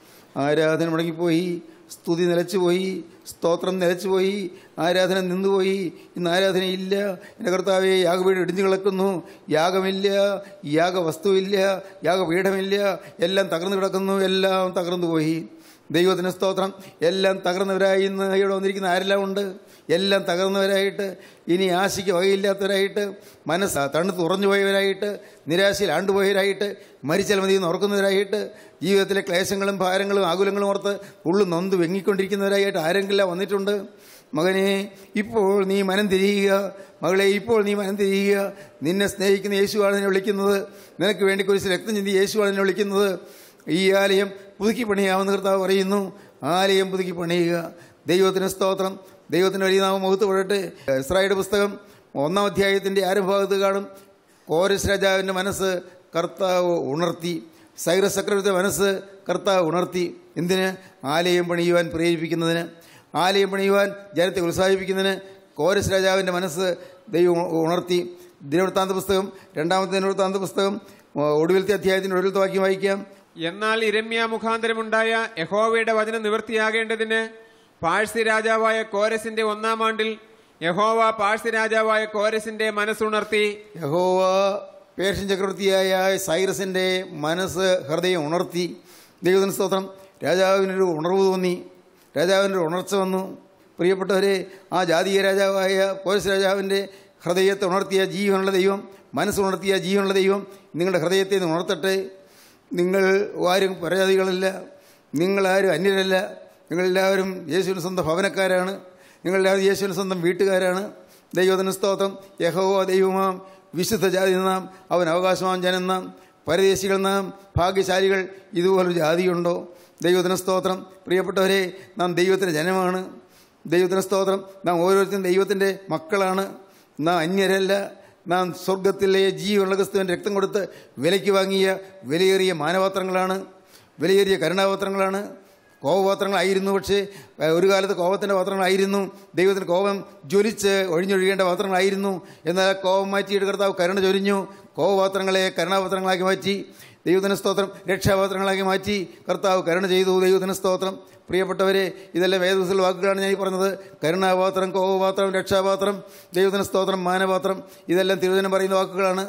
ആരാധന മുടങ്ങിപ്പോയി സ്തുതി നിലച്ചുപോയി സ്തോത്രം നിലച്ചുപോയി ആരാധന നിന്നുപോയി ഇന്ന് ആരാധനയില്ല എൻ്റെ കർത്താവെ യാഗപീഠം ഇടിഞ്ഞു കിടക്കുന്നു യാഗമില്ല യാഗവസ്തുവില്ല യാഗപീഠമില്ല എല്ലാം തകർന്നു കിടക്കുന്നു എല്ലാം തകർന്നു പോയി ദൈവത്തിന് സ്തോത്രം എല്ലാം തകർന്നവരായി ഇന്ന് ഇവിടെ വന്നിരിക്കുന്ന ആരെല്ലാം ഉണ്ട് എല്ലാം തകർന്നവരായിട്ട് ഇനി ആശയ്ക്ക് വകയില്ലാത്തവരായിട്ട് മനസ്സ് തണുത്ത് ഉറഞ്ഞു പോയവരായിട്ട് നിരാശയിൽ ആണ്ടുപോയവരായിട്ട് മരിച്ചാൽ മതി എന്ന് ഓർക്കുന്നവരായിട്ട് ജീവിതത്തിലെ ക്ലേശങ്ങളും ഭാരങ്ങളും ആകുലങ്ങളും ഓർത്ത് ഉള്ളു നൊന്ത് വെങ്ങിക്കൊണ്ടിരിക്കുന്നവരായിട്ട് ആരെങ്കിലും വന്നിട്ടുണ്ട് മകനെ ഇപ്പോൾ നീ മനം തിരിയുക മകളെ ഇപ്പോൾ നീ മനം തിരിയുക നിന്നെ സ്നേഹിക്കുന്ന യേശുവാണ് നിന്നെ വിളിക്കുന്നത് നിനക്ക് വേണ്ടി കുറിച്ച് രക്തം ചിന്തി യേശുവാണ് നിന്നെ വിളിക്കുന്നത് ഈ ആലയം പുതുക്കി പണിയാമെന്ന് കർത്താവ് പറയുന്നു ആലയം പുതുക്കി പണിയുക ദൈവത്തിന് സ്തോത്രം ദൈവത്തിന് വലിയ നാമം മുഖത്തുപെടട്ടെ ഇസ്രായേലിന്റെ പുസ്തകം ഒന്നാം അധ്യായത്തിൻ്റെ ആരംഭാഗത്ത് കാണും കോരസ് രാജാവിൻ്റെ മനസ്സ് കർത്താവ് ഉണർത്തി സൈറസ് ചക്രവർത്തി മനസ്സ് കർത്താവ് ഉണർത്തി എന്തിന് ആലയം പണിയുവാൻ പ്രേരിപ്പിക്കുന്നതിന് ആലയം പണിയുവാൻ ജനത്തെ ഉത്സാഹിപ്പിക്കുന്നതിന് കോരസ് രാജാവിൻ്റെ മനസ്സ് ദൈവം ഉണർത്തി ദിനവൃത്താന്ത പുസ്തകം രണ്ടാമത്തെ ദിനവൃത്താന്ത പുസ്തകം ഒടുവിലത്തെ അധ്യായത്തിൻ്റെ ഒടുവിലത്തെ വാക്യം വായിക്കാം എന്നാൽ ഇരമ്യ മുഖാന്തരമുണ്ടായ യഹോവയുടെ വചനം നിവൃത്തിയാകേണ്ടതിന് പാഴ്സി രാജാവായ കോരസിന്റെ ഒന്നാം ആണ്ടിൽ യഹോവ പാഴ്സി രാജാവായ കോരസിന്റെ മനസ്സുണർത്തി യഹോവ പേർഷ്യൻ ചക്രവർത്തിയായ സൈറസിന്റെ മനസ്സ് ഹൃദയം ഉണർത്തി ദൈവത്തിന് സ്തോത്രം രാജാവിനൊരു ഉണർവ് തോന്നി രാജാവിനൊരു ഉണർച്ച വന്നു പ്രിയപ്പെട്ടവരെ ആ ജാതീയ രാജാവായ പോലീസ് രാജാവിൻ്റെ ഹൃദയത്തെ ഉണർത്തിയ ജീവനുള്ള ദൈവം മനസ്സുണർത്തിയ ജീവനുള്ള ദൈവം നിങ്ങളുടെ ഹൃദയത്തെ ഒന്ന് ഉണർത്തട്ടെ നിങ്ങൾ ആരും പരാതികളല്ല നിങ്ങളാരും അന്യരല്ല നിങ്ങളെല്ലാവരും യേശുവിന് സ്വന്തം ഭവനക്കാരാണ് നിങ്ങളെല്ലാവരും യേശുവിന് സ്വന്തം വീട്ടുകാരാണ് ദൈവത്തിന് സ്തോത്രം യഹോവ ദൈവമാം വിശുദ്ധ ജാതി നാം അവൻ അവകാശമാം ജനം നാം പരദേശികൾ നാം ഭാഗ്യശാലികൾ ഇതുപോലൊരു ജാതിയുണ്ടോ ദൈവത്തിന് സ്തോത്രം പ്രിയപ്പെട്ടവരെ നാം ദൈവത്തിൻ്റെ ജനമാണ് ദൈവത്തിന് സ്തോത്രം നാം ഓരോരുത്തരും ദൈവത്തിൻ്റെ മക്കളാണ് നാം അന്യരല്ല നാം സ്വർഗത്തിലെ ജീവനുള്ള ക്രിസ്തുവിൻ്റെ രക്തം കൊടുത്ത് വിലയ്ക്ക് വാങ്ങിയ വിലയേറിയ മാനപാത്രങ്ങളാണ് വിലയേറിയ കരുണാപാത്രങ്ങളാണ് കോപപാത്രങ്ങളായിരുന്നു പക്ഷേ ഏഹ്, ഒരു കാലത്ത് കോപത്തിൻ്റെ പാത്രങ്ങളായിരുന്നു ദൈവത്തിന് കോപം ജ്വലിച്ച് ഒഴിഞ്ഞൊഴിയേണ്ട പാത്രങ്ങളായിരുന്നു എന്നാൽ ആ കോപം മാറ്റിയിട്ട് കർത്താവ് കരുണ ചൊരിഞ്ഞു കോപപാത്രങ്ങളെ കരുണാപാത്രങ്ങളാക്കി മാറ്റി ദൈവത്തിന് സ്തോത്രം രക്ഷാപാത്രങ്ങളാക്കി മാറ്റി കർത്താവ് കരുണ ചെയ്തു ദൈവത്തിന് സ്തോത്രം പ്രിയപ്പെട്ടവരെ ഇതെല്ലാം വേദവസിലെ വാക്കുകളാണ് ഞാൻ ഈ പറഞ്ഞത് കരുണാപാത്രം കോപപാത്രം രക്ഷാപാത്രം ദൈവത്തിന് സ്തോത്രം മാനപാത്രം ഇതെല്ലാം തിരുവചനം പറയുന്ന വാക്കുകളാണ്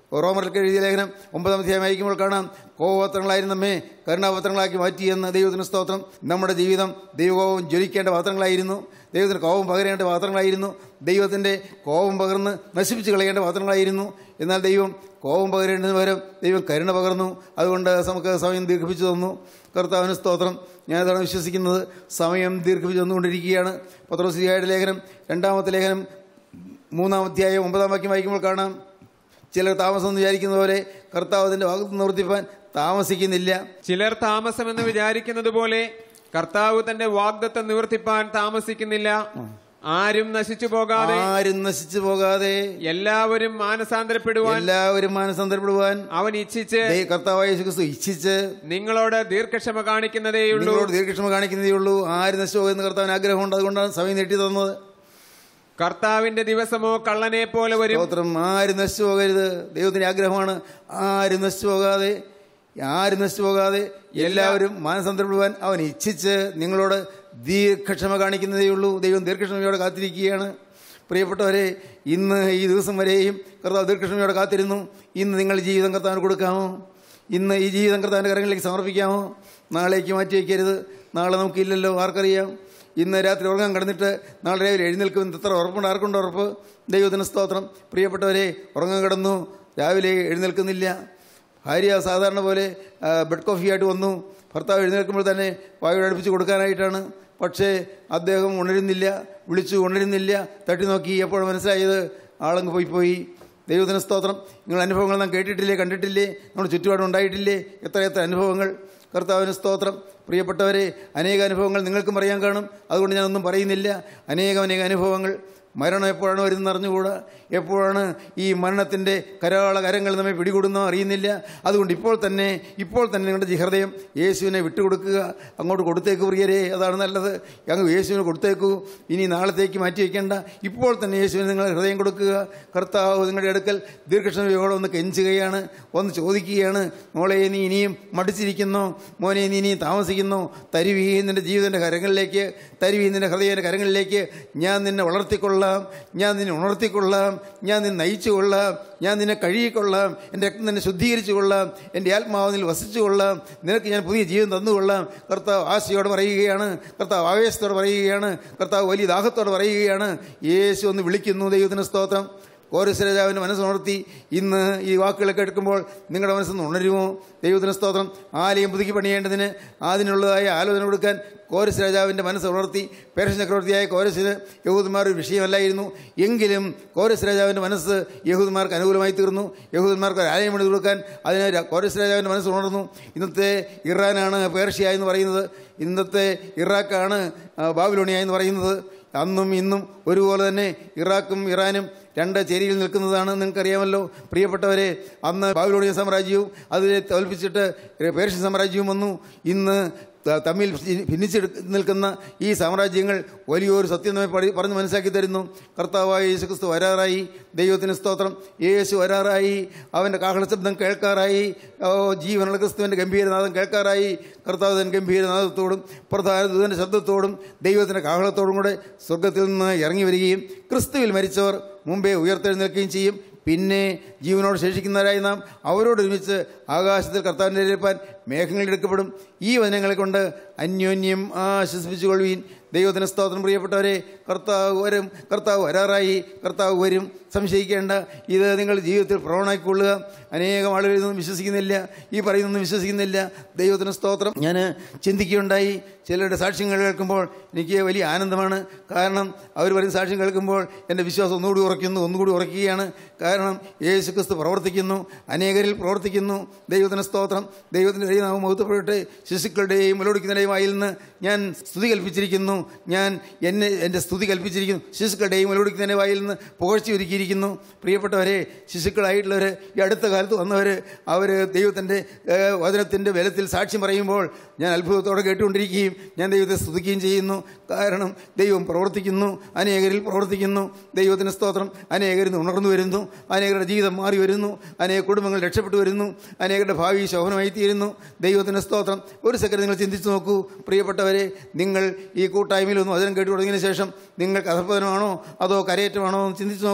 റോമർക്ക് എഴുതിയ ലേഖനം ഒമ്പതാം അധ്യായം വായിക്കുമ്പോൾ കാണാം കോപപത്രങ്ങളായിരുന്നു നമ്മെ കരുണാപത്രങ്ങളാക്കി മാറ്റിയെന്ന് ദൈവത്തിന് സ്തോത്രം നമ്മുടെ ജീവിതം ദൈവകോപം ജ്വലിക്കേണ്ട പാത്രങ്ങളായിരുന്നു ദൈവത്തിന് കോപം പകരേണ്ട പാത്രങ്ങളായിരുന്നു ദൈവത്തിൻ്റെ കോപം പകർന്ന് നശിപ്പിച്ച് കളയേണ്ട പാത്രങ്ങളായിരുന്നു എന്നാൽ ദൈവം കോപം പകരേണ്ടതിന് പകരം ദൈവം കരുണ പകർന്നു അതുകൊണ്ട് നമുക്ക് സമയം ദീർഘിപ്പിച്ചു തന്നു കർത്താവിന് സ്തോത്രം ഞാനതാണ് വിശ്വസിക്കുന്നത് സമയം ദീർഘിപ്പിച്ചു തന്നുകൊണ്ടിരിക്കുകയാണ് പത്രോസിയായുടെ ലേഖനം രണ്ടാമത്തെ ലേഖനം മൂന്നാം അധ്യായം ഒമ്പതാം വാക്യം വായിക്കുമ്പോൾ കാണാം ചിലർ താമസം എന്ന് വിചാരിക്കുന്ന പോലെ കർത്താവ് അതിൻ്റെ ഭാഗത്ത് നിവർത്തിപ്പാൻ താമസിക്കുന്നില്ല ചിലർ താമസമെന്ന് വിചാരിക്കുന്നത് പോലെ കർത്താവ് തന്റെ വാഗ്ദത്തം നിവർത്തിപ്പാൻ താമസിക്കുന്നില്ല ആരും നശിച്ചു പോകാതെ ആരും നശിച്ചു പോകാതെ എല്ലാവരും മാനസാന്തരപ്പെടുവാൻ എല്ലാവരും മാനസാന്തരപ്പെടുവാൻ അവൻ ഇച്ഛിച്ച് ദൈ- കർത്താവായ യേശു ക്രിസ്തു ഇച്ഛിച്ച് നിങ്ങളോട് ദീർഘക്ഷമ കാണിക്കുന്നതേയുള്ളൂ നിങ്ങളോട് ദീർഘക്ഷമ കാണിക്കുന്നതേ ഉള്ളൂ ആര് നശിച്ചു പോകുന്ന കർത്താവിന് ആഗ്രഹമുണ്ട് അതുകൊണ്ടാണ് സമയം നീട്ടി തന്നത് കർത്താവിന്റെ ദിവസമോ കള്ളനെ പോലെ വരും സ്തോത്രം ആരും നശിച്ചു പോകരുത് ദൈവത്തിന്റെ ആഗ്രഹമാണ് ആരും നശിച്ചു പോകാതെ ആരും നശിച്ചു പോകാതെ എല്ലാവരും മാനസാന്തരപ്പെടുവാൻ അവൻ ഇച്ഛിച്ച് നിങ്ങളോട് ദീർഘക്ഷമ കാണിക്കുന്നതേ ഉള്ളൂ ദൈവം ദീർഘക്ഷമയോടെ കാത്തിരിക്കുകയാണ് പ്രിയപ്പെട്ടവരെ ഇന്ന് ഈ ദിവസം വരെയും കർത്താവ് ദീർഘക്ഷമയോടെ കാത്തിരുന്നു ഇന്ന് നിങ്ങൾ ജീവിതം കർത്താവിന് കൊടുക്കാമോ ഇന്ന് ഈ ജീവിതം കർത്താവിൻ്റെ കരങ്ങളിലേക്ക് സമർപ്പിക്കാമോ നാളേക്ക് മാറ്റി വയ്ക്കരുത് നാളെ നമുക്കില്ലല്ലോ ആർക്കറിയാം ഇന്ന് രാത്രി ഉറങ്ങാൻ കിടന്നിട്ട് നാളെ രാവിലെ എഴുന്നേൽക്കുമെന്ന് എത്ര ഉറപ്പുണ്ട് ആർക്കുണ്ട് ഉറപ്പ് ദൈവത്തിന് സ്തോത്രം പ്രിയപ്പെട്ടവരെ ഉറങ്ങാൻ കിടന്നു രാവിലെ എഴുന്നേൽക്കുന്നില്ല ഭാര്യ സാധാരണ പോലെ ആ, ബെഡ് കോഫിയായിട്ട് വന്നു ഭർത്താവ് എഴുന്നേൽക്കുമ്പോൾ തന്നെ വായുടെ അടുപ്പിച്ച് കൊടുക്കാനായിട്ടാണ് പക്ഷേ അദ്ദേഹം ഉണരുന്നില്ല വിളിച്ചു ഉണരുന്നില്ല തട്ടി നോക്കി എപ്പോഴും മനസ്സിലായത് ആളങ്ങ് പോയി പോയി ദൈവത്തിന് സ്തോത്രം നിങ്ങൾ അനുഭവങ്ങൾ നാം കേട്ടിട്ടില്ലേ കണ്ടിട്ടില്ലേ നമ്മുടെ ചുറ്റുപാടും ഉണ്ടായിട്ടില്ലേ എത്ര എത്ര അനുഭവങ്ങൾ കർത്താവിന് സ്തോത്രം പ്രിയപ്പെട്ടവരെ അനേക അനുഭവങ്ങൾ നിങ്ങൾക്കും പറയാൻ കാണും അതുകൊണ്ട് ഞാനൊന്നും പറയുന്നില്ല അനേകം അനേക അനുഭവങ്ങൾ മരണം എപ്പോഴാണ് വരുന്നത് അറിഞ്ഞുകൂടാ എപ്പോഴാണ് ഈ മരണത്തിൻ്റെ കരാള കരങ്ങൾ നമ്മെ പിടികൂടുന്നോ അറിയുന്നില്ല അതുകൊണ്ട് ഇപ്പോൾ തന്നെ ഇപ്പോൾ തന്നെ നിങ്ങളുടെ ഹൃദയം യേശുവിനെ വിട്ടുകൊടുക്കുക അങ്ങോട്ട് കൊടുത്തേക്ക് പ്രിയരെ അതാണ് നല്ലത് അങ്ങ് യേശുവിന് കൊടുത്തേക്കൂ ഇനി നാളത്തേക്ക് മാറ്റി വയ്ക്കേണ്ട ഇപ്പോൾ തന്നെ യേശുവിന് നിങ്ങൾ ഹൃദയം കൊടുക്കുക കർത്താവ് നിങ്ങളുടെ അടുക്കൽ ദീർഘക്ഷമയോടെ ഒന്ന് കെഞ്ചുകയാണ് ഒന്ന് ചോദിക്കുകയാണ് മോളെ നീ ഇനിയും മടിച്ചിരിക്കുന്നോ മോനെ നീ ഇനിയും താമസിക്കുന്നോ തരുവീ നിന്റെ ജീവിതത്തിൻ്റെ കരങ്ങളിലേക്ക് തരുവീ നിന്റെ ഹൃദയൻ്റെ കരങ്ങളിലേക്ക് ഞാൻ നിന്നെ വളർത്തിക്കൊള്ളാം ഞാൻ നിന്നെ ഉണർത്തിക്കൊള്ളാം ഞാൻ നിന്നെ നയിച്ചു കൊള്ളാം ഞാൻ നിന്നെ കഴുകിക്കൊള്ളാം എൻ്റെ രക്തം നിന്നെ ശുദ്ധീകരിച്ചു കൊള്ളാം എൻ്റെ ആത്മാവ് നിന്നിൽ വസിച്ചു കൊള്ളാം നിനക്ക് ഞാൻ പുതിയ ജീവൻ തന്നുകൊള്ളാം കർത്താവ് ആശയോടെ പറയുകയാണ് കർത്താവ് ആവേശത്തോടെ പറയുകയാണ് കർത്താവ് വലിയ ദാഹത്തോടെ പറയുകയാണ് യേശു ഒന്ന് വിളിക്കുന്നു ദൈവത്തിന് സ്തോത്രം കോരസ് രാജാവിൻ്റെ മനസ്സുണർത്തി ഇന്ന് ഈ വാക്കുകൾ കേൾക്കുമ്പോൾ നിങ്ങളുടെ മനസ്സൊന്ന് ഉണരുമോ ദൈവത്തിന് സ്തോത്രം ആലയം പുതുക്കി പണിയേണ്ടതിന് അതിനുള്ളതായ ആലോചന കൊടുക്കാൻ കോരസ് രാജാവിൻ്റെ മനസ്സ് ഉണർത്തി പേർഷ്യൻ ചക്രവർത്തിയായ കോരസിന് യഹൂദന്മാർ ഒരു വിഷയമല്ലായിരുന്നു എങ്കിലും കോരസ് രാജാവിൻ്റെ മനസ്സ് യഹൂദന്മാർക്ക് അനുകൂലമായി തീർന്നു യഹൂദന്മാർക്ക് ഒരു ആലയം പണി കൊടുക്കാൻ അതിന് ര- കോരസ് രാജാവിൻ്റെ മനസ്സ് ഉണർന്നു ഇന്നത്തെ ഇറാനാണ് പേർഷ്യ എന്ന് പറയുന്നത് ഇന്നത്തെ ഇറാഖാണ് ആ, ബാബിലോണിയ എന്ന് പറയുന്നത് അന്നും ഇന്നും ഒരുപോലെ തന്നെ ഇറാഖും ഇറാനും രണ്ട് ചേരിയിൽ നിൽക്കുന്നതാണ് നിങ്ങൾക്കറിയാമല്ലോ പ്രിയപ്പെട്ടവരെ അന്ന് ബാബിലോണിയ സാമ്രാജ്യവും അതിനെ തോൽപ്പിച്ചിട്ട് പേർഷ്യൻ സാമ്രാജ്യവും വന്നു ഇന്ന് ത- തമ്മിൽ ഭി- ഭിന്നിച്ച് നിൽക്കുന്ന ഈ സാമ്രാജ്യങ്ങൾ വലിയൊരു സത്യം നമ്മെ പഠി- പറഞ്ഞ് മനസ്സിലാക്കി തരുന്നു കർത്താവായ യേശു ക്രിസ്തു വരാറായി ദൈവത്തിന് സ്തോത്രം യേശു വരാറായി അവൻ്റെ കാഹളശബ്ദം കേൾക്കാറായി ഓ ജീവനുള്ള ക്രിസ്തുവിൻ്റെ ഗംഭീരനാഥം കേൾക്കാറായി കർത്താവ് തൻ ഗംഭീരനാഥത്തോടും പ്രധാന ദൂതൻ്റെ ശബ്ദത്തോടും ദൈവത്തിൻ്റെ കാഹളത്തോടും കൂടെ സ്വർഗത്തിൽ നിന്ന് ഇറങ്ങി വരികയും ക്രിസ്തുവിൽ മരിച്ചവർ മുമ്പേ ഉയർത്തെഴുന്നേൽക്കുകയും ചെയ്യും പിന്നെ ജീവനോട് ശേഷിക്കുന്നവരായി നാം അവരോടൊരുമിച്ച് ആകാശത്തിൽ കർത്താവിൻ്റെ ഇരിപ്പാൻ മേഘങ്ങളിൽ എടുക്കപ്പെടും ഈ വചനങ്ങളെ കൊണ്ട് അന്യോന്യം ആശ്വസിപ്പിച്ചുകൊള്ളുവീൻ ദൈവത്തിന് സ്തോത്രം പ്രിയപ്പെട്ടവരെ കർത്താവ് വരും കർത്താവ് വരാറായി കർത്താവ് വരും സംശയിക്കേണ്ട ഇത് നിങ്ങൾ ജീവിതത്തിൽ പ്രവണമാക്കിക്കൊള്ളുക അനേകം ആളുകൾ ഇതൊന്നും വിശ്വസിക്കുന്നില്ല ഈ പറയുന്നൊന്നും വിശ്വസിക്കുന്നില്ല ദൈവത്തിന് സ്തോത്രം ഞാൻ ചിന്തിക്കുകയുണ്ടായി ചിലരുടെ സാക്ഷ്യങ്ങൾ കേൾക്കുമ്പോൾ എനിക്ക് വലിയ ആനന്ദമാണ് കാരണം അവർ പറയുന്ന സാക്ഷ്യം കേൾക്കുമ്പോൾ എൻ്റെ വിശ്വാസം ഒന്നുകൂടി ഉറയ്ക്കുന്നു ഒന്നുകൂടി ഉറയ്ക്കുകയാണ് കാരണം യേശു ക്രിസ്തു പ്രവർത്തിക്കുന്നു അനേകരിൽ പ്രവർത്തിക്കുന്നു ദൈവത്തിന് സ്തോത്രം ദൈവത്തിൻ്റെ ദൈവനാമം മഹത്വപ്പെടട്ടെ ശിശുക്കളുടെയും മുലോടിക്കുന്നതിൻ്റെയും വായിൽ നിന്ന് ഞാൻ സ്തുതി കൽപ്പിച്ചിരിക്കുന്നു ഞാൻ എന്നെ എൻ്റെ സ്തുതി കൽപ്പിച്ചിരിക്കുന്നു ശിശുക്കളുടെയും മുലോടിക്കുന്നതിൻ്റെ വായിൽ നിന്ന് പുകഴ്ച ഒരുക്കിയിരിക്കുന്നു പ്രിയപ്പെട്ടവരെ ശിശുക്കളായിട്ടുള്ളവർ ഈ അടുത്ത കാലത്ത് വന്നവർ അവർ ദൈവത്തിൻ്റെ ഏഹ്, വചനത്തിൻ്റെ ബലത്തിൽ സാക്ഷ്യം പറയുമ്പോൾ ഞാൻ അത്ഭുതത്തോടെ കേട്ടുകൊണ്ടിരിക്കുകയും ഞാൻ ദൈവത്തെ സ്തുതിക്കുകയും ചെയ്യുന്നു കാരണം ദൈവം പ്രവർത്തിക്കുന്നു അനേകരിൽ പ്രവർത്തിക്കുന്നു ദൈവത്തിന് സ്തോത്രം അനേകരിൽ നിന്ന് ഉണർന്നു വരുന്നു അനേകരുടെ ജീവിതം മാറി വരുന്നു അനേക കുടുംബങ്ങൾ രക്ഷപ്പെട്ടു വരുന്നു അനേകരുടെ ഭാവി ശോഭനമായി തീരുന്നു ദൈവത്തിന് സ്തോത്രം ഒരു സെക്കൻഡ് നിങ്ങൾ ചിന്തിച്ചു നോക്കൂ പ്രിയപ്പെട്ടവരെ നിങ്ങൾ ഈ കൂട്ടായ്മയിൽ ഒന്ന് വചനം കേട്ടു തുടങ്ങിയതിന് ശേഷം നിങ്ങൾക്ക് അധപ്പതനമാണോ അതോ കരയേറ്റമാണോ എന്ന് ചിന്തിച്ചു നോക്കൂ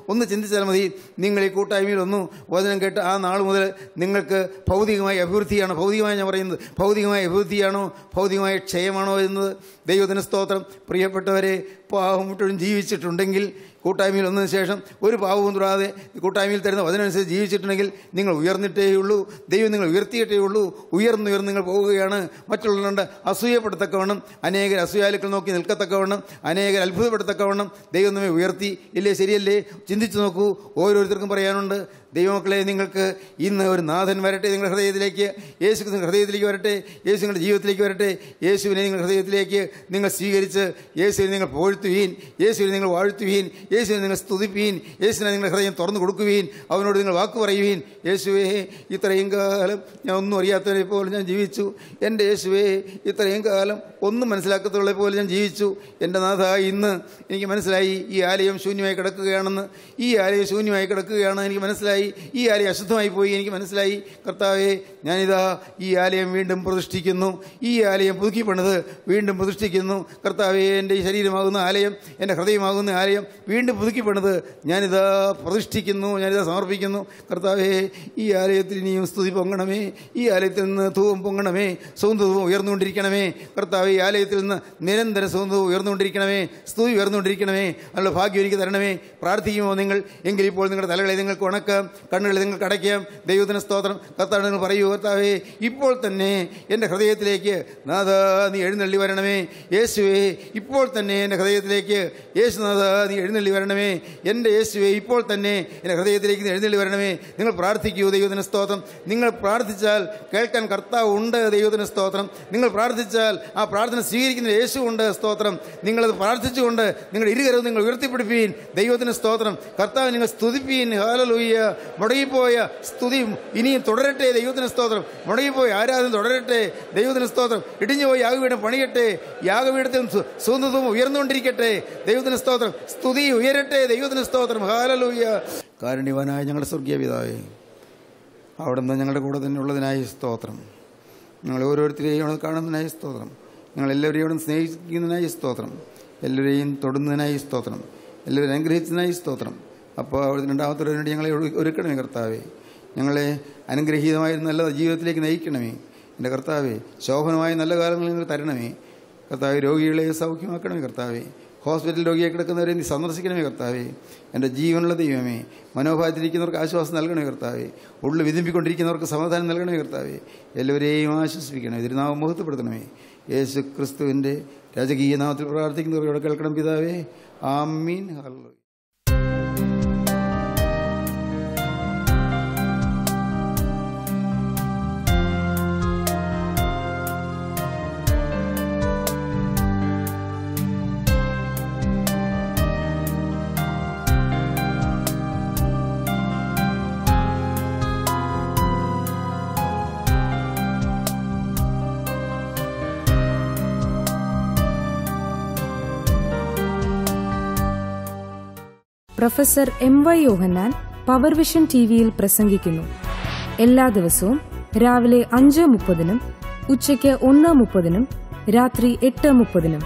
ഒന്ന് ചിന്തിച്ചാൽ മതി നിങ്ങൾ ഈ കൂട്ടായ്മയിൽ ഒന്നു വചനം കേട്ട് ആ നാൾ മുതൽ നിങ്ങൾക്ക് ഭൗതികമായ അഭിവൃദ്ധിയാണോ ഭൗതികമായി ഞാൻ പറയുന്നത് ഭൗതികമായ അഭിവൃദ്ധിയാണോ ഭൗതികമായ ക്ഷയമാണോ എന്നത് ദൈവത്തിന് സ്തോത്രം പ്രിയപ്പെട്ടവരെ പാവം മുഴുവൻ ജീവിച്ചിട്ടുണ്ടെങ്കിൽ കൂട്ടായ്മയിൽ വന്നതിന് ശേഷം ഒരു പാവവും തൊടാതെ കൂട്ടായ്മയിൽ തരുന്ന വചനമനുസരിച്ച് ജീവിച്ചിട്ടുണ്ടെങ്കിൽ നിങ്ങൾ ഉയർന്നിട്ടേ ഉള്ളൂ ദൈവം നിങ്ങൾ ഉയർത്തിയിട്ടേ ഉള്ളൂ ഉയർന്നുയർന്ന് നിങ്ങൾ പോവുകയാണ് മറ്റുള്ളവരുടെ അസൂയപ്പെടത്തക്കവണ്ണം അനേകർ അസൂയാലുക്കൾ നോക്കി നിൽക്കത്തക്കവണ്ണം അനേകർ അത്ഭുതപ്പെടുത്തക്കവണ്ണം ദൈവം നമ്മെ ഉയർത്തി ഇല്ലേ ശരിയല്ലേ ചിന്തിച്ചു നോക്കൂ ഓരോരുത്തർക്കും പറയാനുണ്ട് ദൈവമക്കളെ നിങ്ങൾക്ക് ഇന്ന് ഒരു നാഥൻ വരട്ടെ നിങ്ങളുടെ ഹൃദയത്തിലേക്ക് യേശു നിങ്ങളുടെ ഹൃദയത്തിലേക്ക് വരട്ടെ യേശു നിങ്ങളുടെ ജീവിതത്തിലേക്ക് വരട്ടെ യേശുവിനെ നിങ്ങളുടെ ഹൃദയത്തിലേക്ക് നിങ്ങൾ സ്വീകരിച്ച് യേശുവിനെ നിങ്ങൾ പോഴ്ത്തുവീൻ യേശുവിനെ നിങ്ങൾ വാഴ്ത്തുവീൻ യേശുവിനെ നിങ്ങൾ സ്തുതിപ്പീൻ യേശുവിനെ നിങ്ങളുടെ ഹൃദയം തുറന്നു കൊടുക്കുവീൻ അവനോട് നിങ്ങൾ വാക്ക് പറയുവീൻ യേശുവേ ഇത്രയും കാലം ഞാൻ ഒന്നും അറിയാത്തവരെ പോലെ ഞാൻ ജീവിച്ചു എൻ്റെ യേശുവേ ഇത്രയും കാലം ഒന്നും മനസ്സിലാക്കത്തുള്ള പോലെ ഞാൻ ജീവിച്ചു എൻ്റെ നാഥ ഇന്ന് എനിക്ക് മനസ്സിലായി ഈ ആലയം ശൂന്യമായി കിടക്കുകയാണെന്ന് ഈ ആലയം ശൂന്യമായി കിടക്കുകയാണ് എനിക്ക് മനസ്സിലായി ഈ ആലയം അശുദ്ധമായി പോയി എനിക്ക് മനസ്സിലായി കർത്താവേ ഞാനിതാ ഈ ആലയം വീണ്ടും പ്രതിഷ്ഠിക്കുന്നു ഈ ആലയം പുതുക്കി പണിത് വീണ്ടും പ്രതിഷ്ഠിക്കുന്നു കർത്താവേ എൻ്റെ ഈ ശരീരമാകുന്ന ആലയം എൻ്റെ ഹൃദയമാകുന്ന ആലയം വീണ്ടും പുതുക്കി പണിത് ഞാനിതാ പ്രതിഷ്ഠിക്കുന്നു ഞാനിതാ സമർപ്പിക്കുന്നു കർത്താവേ ഈ ആലയത്തിൽ ഇനിയും സ്തുതി പൊങ്ങണമേ ഈ ആലയത്തിൽ നിന്ന് ധൂവം പൊങ്ങണമേ സൗന്ദര്യവും ഉയർന്നുകൊണ്ടിരിക്കണമേ കർത്താവേ ഈ ആലയത്തിൽ നിന്ന് നിരന്തരം സൗന്ദര്യവും ഉയർന്നുകൊണ്ടിരിക്കണമേ സ്തുതി ഉയർന്നുകൊണ്ടിരിക്കണമേ നല്ല ഭാഗ്യം എനിക്ക് തരണമേ പ്രാർത്ഥിക്കുമോ നിങ്ങൾ എങ്കിൽ ഇപ്പോൾ നിങ്ങളുടെ തലകളെ നിങ്ങൾക്ക് ഉണക്കാം കണ്ണുകളെ നിങ്ങൾക്ക് അടയ്ക്കാം ദൈവത്തിന് സ്തോത്രം കർത്താവ് നിങ്ങൾ പറയൂ കർത്താവേ ഇപ്പോൾ തന്നെ എൻ്റെ ഹൃദയത്തിലേക്ക് നാഥ നീ എഴുന്നള്ളി വരണമേ യേശുവേ ഇപ്പോൾ തന്നെ എൻ്റെ ഹൃദയത്തിലേക്ക് യേശുനാഥ നീ എഴുന്നള്ളി വരണമേ എൻ്റെ യേശുവേ ഇപ്പോൾ തന്നെ എൻ്റെ ഹൃദയത്തിലേക്ക് നീ എഴുന്നള്ളി വരണമേ നിങ്ങൾ പ്രാർത്ഥിക്കൂ ദൈവത്തിന് സ്തോത്രം നിങ്ങൾ പ്രാർത്ഥിച്ചാൽ കേൾക്കാൻ കർത്താവ് ഉണ്ട് ദൈവത്തിന് സ്തോത്രം നിങ്ങൾ പ്രാർത്ഥിച്ചാൽ ആ പ്രാർത്ഥന സ്വീകരിക്കുന്ന യേശു ഉണ്ട് സ്തോത്രം നിങ്ങളത് പ്രാർത്ഥിച്ചുകൊണ്ട് നിങ്ങളുടെ ഇരുകരവും നിങ്ങൾ ഉയർത്തിപ്പിടിപ്പീൻ ദൈവത്തിന് സ്തോത്രം കർത്താവ് നിങ്ങൾ സ്തുതിപ്പീൻ ഹാലലൂയ്യ മുടങ്ങിപ്പോയ സ്തുതി ഇനിയും തുടരട്ടെ ദൈവത്തിന് സ്തോത്രം മുടങ്ങിപ്പോയ ആരാധന തുടരട്ടെ ദൈവത്തിന് സ്തോത്രം ഇടിഞ്ഞുപോയി യാഗപീഠം പണിയട്ടെ യാഗപീഠത്തിൽ സുന്ദരവും ഉയർന്നുകൊണ്ടിരിക്കട്ടെ ദൈവത്തിന് സ്തോത്രം സ്തുതി ഉയരട്ടെ ദൈവത്തിന് സ്തോത്രം ഹാലലൂയ്യ കാരുണ്യവാനായ ഞങ്ങളുടെ സ്വർഗീയ പിതാവേ അവിടെ നിന്ന് ഞങ്ങളുടെ കൂടെ തന്നെ ഉള്ളതിനായി സ്തോത്രം ഞങ്ങൾ ഓരോരുത്തരെയും അവിടെ കാണുന്നതിനായി സ്തോത്രം ഞങ്ങൾ എല്ലാവരെയും സ്നേഹിക്കുന്നതിനായി സ്തോത്രം എല്ലാവരെയും തൊടുന്നതിനായി സ്തോത്രം എല്ലാവരും അനുഗ്രഹിച്ചതിനായി സ്തോത്രം അപ്പോൾ അവിടെ രണ്ടാമത്തെ വേണ്ടി ഞങ്ങളെ ഒരു- ഒരുക്കണമേ കർത്താവേ ഞങ്ങളെ അനുഗ്രഹീതമായ നല്ല ജീവിതത്തിലേക്ക് നയിക്കണമേ എൻ്റെ കർത്താവേ ശോഭനമായ നല്ല കാലങ്ങൾ നിങ്ങൾ തരണമേ കർത്താവെ രോഗികളെ സൗഖ്യമാക്കണമേ കർത്താവേ ഹോസ്പിറ്റൽ രോഗിയെ കിടക്കുന്നവരെ നീ സന്ദർശിക്കണമേ കർത്താവേ എൻ്റെ ജീവനുള്ള ദൈവമേ മനോഭാവത്തിലിരിക്കുന്നവർക്ക് ആശ്വാസം നൽകണമേ കർത്താവേ ഉള്ളിൽ വിതിമ്പിക്കൊണ്ടിരിക്കുന്നവർക്ക് സമാധാനം നൽകണമേ കർത്താവേ എല്ലാവരെയും ആശ്വസിപ്പിക്കണമേ തിരുനാമം മുഖത്തപ്പെടുത്തണമേ യേശു ക്രിസ്തുവിൻ്റെ രാജകീയ നാമത്തിൽ പ്രാർത്ഥിക്കുന്നവരോട് കേൾക്കണം പിതാവേ ആമീൻ ഹല്ലേലൂയ professor M Y Yohannan power vision T വിയിൽ പ്രസംഗിക്കുന്നു എല്ലാ ദിവസവും രാവിലെ അഞ്ച് മുപ്പതിനും ഉച്ചയ്ക്ക് ഒന്ന് മുപ്പതിനും രാത്രി എട്ട് മുപ്പതിനും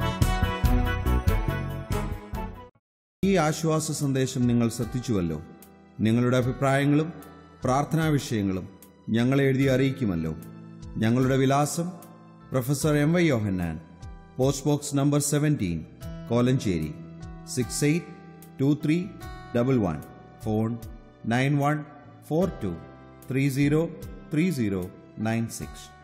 ഈ ആശ്വാസ സന്ദേശം നിങ്ങൾ ശ്രദ്ധിച്ചുവല്ലോ നിങ്ങളുടെ അഭിപ്രായങ്ങളും പ്രാർത്ഥനാ വിഷയങ്ങളും ഞങ്ങളെ എഴുതി അറിയിക്കുമല്ലോ ഞങ്ങളുടെ വിലാസം professor M Y Yohannan post box number seventeen Kolenchery six eight two three double one phone nine one four two three zero three zero nine six